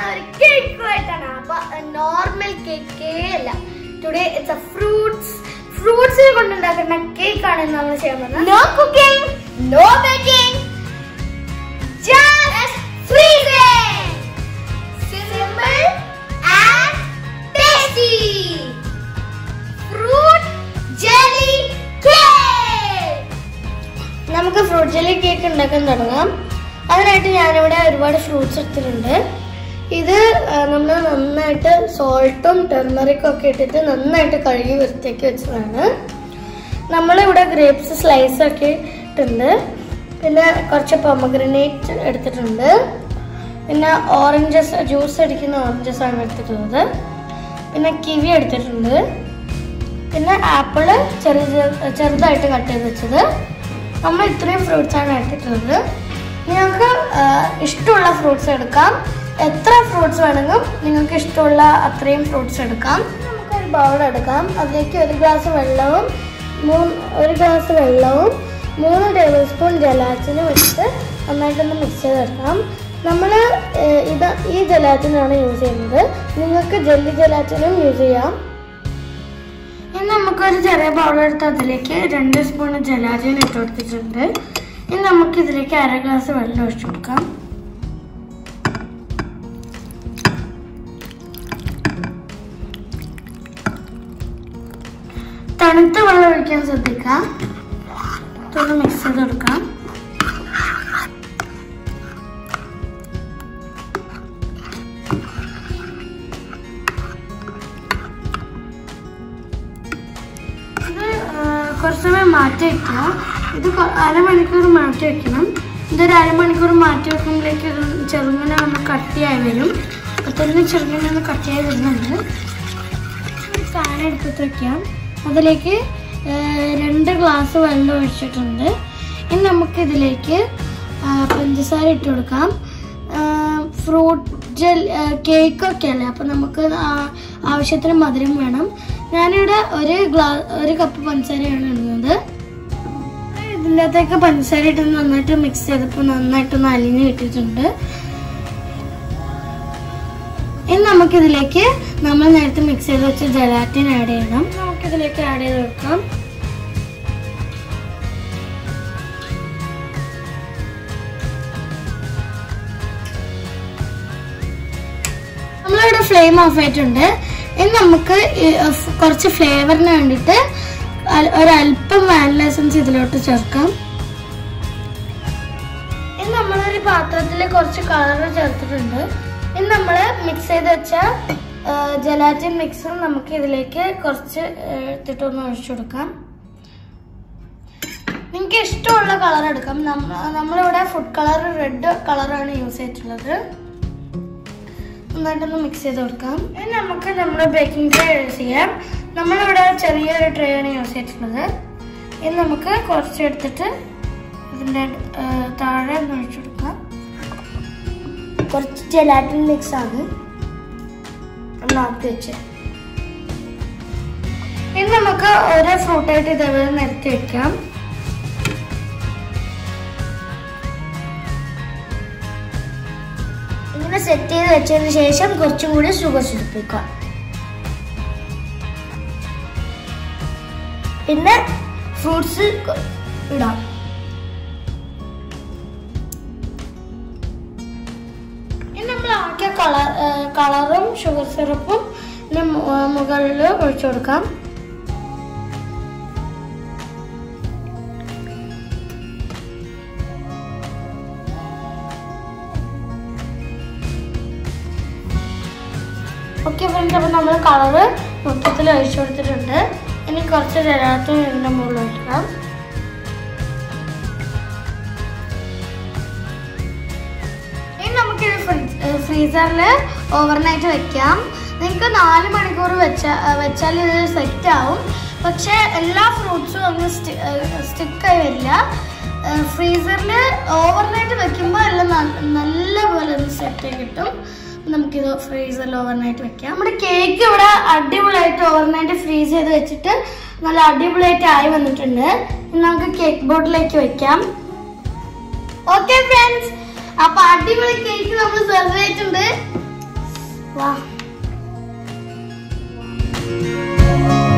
ഒരു കേക്കുമായിട്ടാണ് അപ്പൊ നോർമൽ കേക്കേ അല്ല ടുഡേ ഇറ്റ്സ് എ ഫ്രൂട്ട്സ് ഫ്രൂട്ട്സിനെ കൊണ്ടുണ്ടാക്കുന്ന കേക്കാണ് നമ്മൾ ചെയ്യാൻ പോകുന്നത് no cooking no baking just freezing simple and tasty fruit jelly cake നമുക്ക് ഫ്രൂട്ട് ജെല്ലി കേക്ക് ഉണ്ടാക്കാൻ തുടങ്ങാം അതിനായിട്ട് ഞാനിവിടെ ഒരുപാട് ഫ്രൂട്ട്സ് എടുത്തിട്ടുണ്ട് ഇത് നമ്മൾ നന്നായിട്ട് സോൾട്ടും ടെർമറിക്കും ഒക്കെ ഇട്ടിട്ട് നന്നായിട്ട് കഴുകി വൃത്തിയാക്കി വെച്ചതാണ് നമ്മളിവിടെ ഗ്രേപ്സ് സ്ലൈസ് ഒക്കെ ഇട്ടുണ്ട് പിന്നെ കുറച്ച് പൊമഗ്രനേറ്റ് എടുത്തിട്ടുണ്ട് പിന്നെ ഓറഞ്ചസ് ജ്യൂസ് അടിക്കുന്ന ഓറഞ്ചസ് ആണ് എടുത്തിട്ടുള്ളത് പിന്നെ കിവി എടുത്തിട്ടുണ്ട് പിന്നെ ആപ്പിള് ചെറിയ ചെറു- ചെറുതായിട്ട് കട്ട് ചെയ്ത് വെച്ചത് നമ്മൾ ഇത്രയും ഫ്രൂട്ട്സ് ആണ് എടുത്തിട്ടുള്ളത് നിങ്ങൾക്ക് ആ, ഇഷ്ടമുള്ള ഫ്രൂട്ട്സ് എടുക്കാം എത്ര ഫ്രൂട്ട്സ് വേണമെങ്കിലും നിങ്ങൾക്ക് ഇഷ്ടമുള്ള അത്രയും ഫ്രൂട്ട്സ് എടുക്കാം നമുക്കൊരു ബൗൾ എടുക്കാം അതിലേക്ക് ഒരു ഗ്ലാസ് വെള്ളവും മൂന്ന് ഒരു ഗ്ലാസ് വെള്ളവും മൂന്ന് ടേബിൾ സ്പൂൺ ജലാറ്റിനും വെച്ചിട്ട് നന്നായിട്ടൊന്ന് മിക്സ് ചെയ്തെടുക്കാം നമ്മൾ ഇത് ഈ ജലാറ്റിനാണ് യൂസ് ചെയ്യുന്നത് നിങ്ങൾക്ക് ജെല്ലി ജലാറ്റിനും യൂസ് ചെയ്യാം ഇനി നമുക്കൊരു ചെറിയ ബൗൾ എടുത്ത് അതിലേക്ക് രണ്ട് സ്പൂൺ ജലാറ്റിൻ ഇട്ട് കൊടുത്തിട്ടുണ്ട് ഇനി നമുക്ക് ഇതിലേക്ക് അര ഗ്ലാസ് വെള്ളം ഒഴിച്ചു കൊടുക്കാം തണുത്ത വെള്ളം ഒഴിക്കാൻ ശ്രദ്ധിക്കാം ഇതൊന്ന് മിക്സ് ചെയ്ത് കൊടുക്കാം ഇത് ആ, കുറച്ച് സമയം മാറ്റി വെക്കുക ഇത് കൊ- അരമണിക്കൂർ മാറ്റി വെക്കണം ഇതൊരു അരമണിക്കൂർ മാറ്റി വെക്കുമ്പോഴേക്ക് ഇത് ചെറുങ്ങനെ ഒന്ന് കട്ടിയായി വരും അപ്പോൾ തന്നെ ചെറുങ്ങനെ ഒന്ന് കട്ടിയായി വരുന്നുണ്ട് ഒരു പാൻ എടുത്തിട്ട് വെക്കാം അതിലേക്ക് ആ, രണ്ട് ഗ്ലാസ് വെള്ളം ഒഴിച്ചിട്ടുണ്ട് ഇനി നമുക്ക് ഇതിലേക്ക് ആ, പഞ്ചസാര ഇട്ട് കൊടുക്കാം ഫ്രൂട്ട് ജെൽ കേക്കൊക്കെ അല്ലേ അപ്പം നമുക്ക് ആ- ആവശ്യത്തിന് മധുരം വേണം ഞാനിവിടെ ഒരു ഗ്ലാസ് ഒരു കപ്പ് പഞ്ചസാരയാണ് ഇടുന്നത് ഇതിൻ്റെ അകത്തേക്ക് പഞ്ചസാര ഇട്ട് നന്നായിട്ട് മിക്സ് ചെയ്തപ്പോൾ നന്നായിട്ടൊന്ന് അലിഞ്ഞ് കിട്ടിയിട്ടുണ്ട് ഇനി നമുക്കിതിലേക്ക് നമ്മൾ നേരത്തെ മിക്സ് ചെയ്ത് വെച്ച ജലാറ്റിൻ ആഡ് ചെയ്യണം നമുക്കിതിലേക്ക് ആഡ് ചെയ്ത് കൊടുക്കാം നമ്മളിവിടെ ഫ്ലെയിം ഓഫ് ആയിട്ടുണ്ട് ഇനി നമുക്ക് ഈ, അഹ്, ഫ് കുറച്ച് ഫ്ലേവറിന് വേണ്ടിയിട്ട് അൽ- ഒരല്പം വാനില എസൻസ് ഇതിലോട്ട് ചേർക്കാം ഇനി നമ്മളൊരു പാത്രത്തിൽ കുറച്ച് കളർ ചേർത്തിട്ടുണ്ട് ഇനി നമ്മൾ മിക്സ് ചെയ്ത് വെച്ച ജലാറ്റിൻ മിക്സും നമുക്ക് ഇതിലേക്ക് കുറച്ച് ആ, എടുത്തിട്ടൊന്ന് ഒഴിച്ചു കൊടുക്കാം നിങ്ങൾക്ക് ഇഷ്ടമുള്ള കളർ എടുക്കാം നമ്മ- നമ്മളിവിടെ ഫുഡ് കളർ റെഡ് കളറാണ് യൂസ് ചെയ്തിട്ടുള്ളത് നന്നായിട്ടൊന്ന് മിക്സ് ചെയ്ത് കൊടുക്കാം ഇനി നമുക്ക് നമ്മുടെ ബേക്കിംഗ് ട്രേ യൂസ് ചെയ്യാം നമ്മളിവിടെ ചെറിയൊരു ട്രേ ആണ് യൂസ് ചെയ്തിട്ടുള്ളത് ഇനി നമുക്ക് കുറച്ച് എടുത്തിട്ട് ഇതിൻ്റെ ആ, താഴെ ഒന്ന് ഒഴിച്ചു കൊടുക്കാം കുറച്ച് ജലാറ്റിൻ മിക്സ് ആണ് ഒന്നാക്കി വെച്ച് ഇനി നമുക്ക് ഓരോ ഫ്രൂട്ടായിട്ട് ഇതേപോലെ നിരത്തി വെക്കാം ഇങ്ങനെ സെറ്റ് ചെയ്ത് വെച്ചതിന് ശേഷം കുറച്ചും കൂടി ഷുഗർ ചുരുപ്പിക്കുക പിന്നെ ഫ്രൂട്ട്സ് ഇടാം ഇനി നമ്മൾ ആക്കിയ കളർ കളറും ഷുഗർ സിറപ്പും മുകളിൽ ഒഴിച്ചു കൊടുക്കാം ഓക്കെ ഫ്രണ്ട്സ് അപ്പോൾ നമ്മൾ കളറ് മൊത്തത്തിൽ ഒഴിച്ചു കൊടുത്തിട്ടുണ്ട് ഇനി കുറച്ച് ജലാത്തും ഇതിൻ്റെ മുകളിൽ ഒഴിക്കാം ഇനി നമുക്കിത് ഫ്രീസറിൽ ഓവർനൈറ്റ് വെക്കാം നിങ്ങൾക്ക് നാല് മണിക്കൂർ വെച്ച വെച്ചാൽ ഇത് സെറ്റ് ആവും പക്ഷേ എല്ലാ ഫ്രൂട്ട്സും അങ്ങ് സ്റ്റിക്കായി വരില്ല ഫ്രീസറിൽ ഓവർനൈറ്റ് വെക്കുമ്പോൾ എല്ലാം ന- നല്ല പോലെ ഒന്ന് സെറ്റ് കിട്ടും നമുക്കിത് ഫ്രീസറിൽ ഓവർനൈറ്റ് വെക്കാം നമ്മുടെ കേക്ക് ഇവിടെ അടിപൊളിയായിട്ട് ഓവർനൈറ്റ് ഫ്രീസ് ചെയ്ത് വെച്ചിട്ട് നല്ല അടിപൊളിയായിട്ട് ആയി വന്നിട്ടുണ്ട് ഇനി നമുക്ക് കേക്ക് ബോർഡിലേക്ക് വെക്കാം ഓക്കെ ഫ്രണ്ട്സ് അപ്പൊ അടിപൊളി കേക്ക് നമ്മൾ സെർവ് ചെയ്തിട്ടുണ്ട് വാ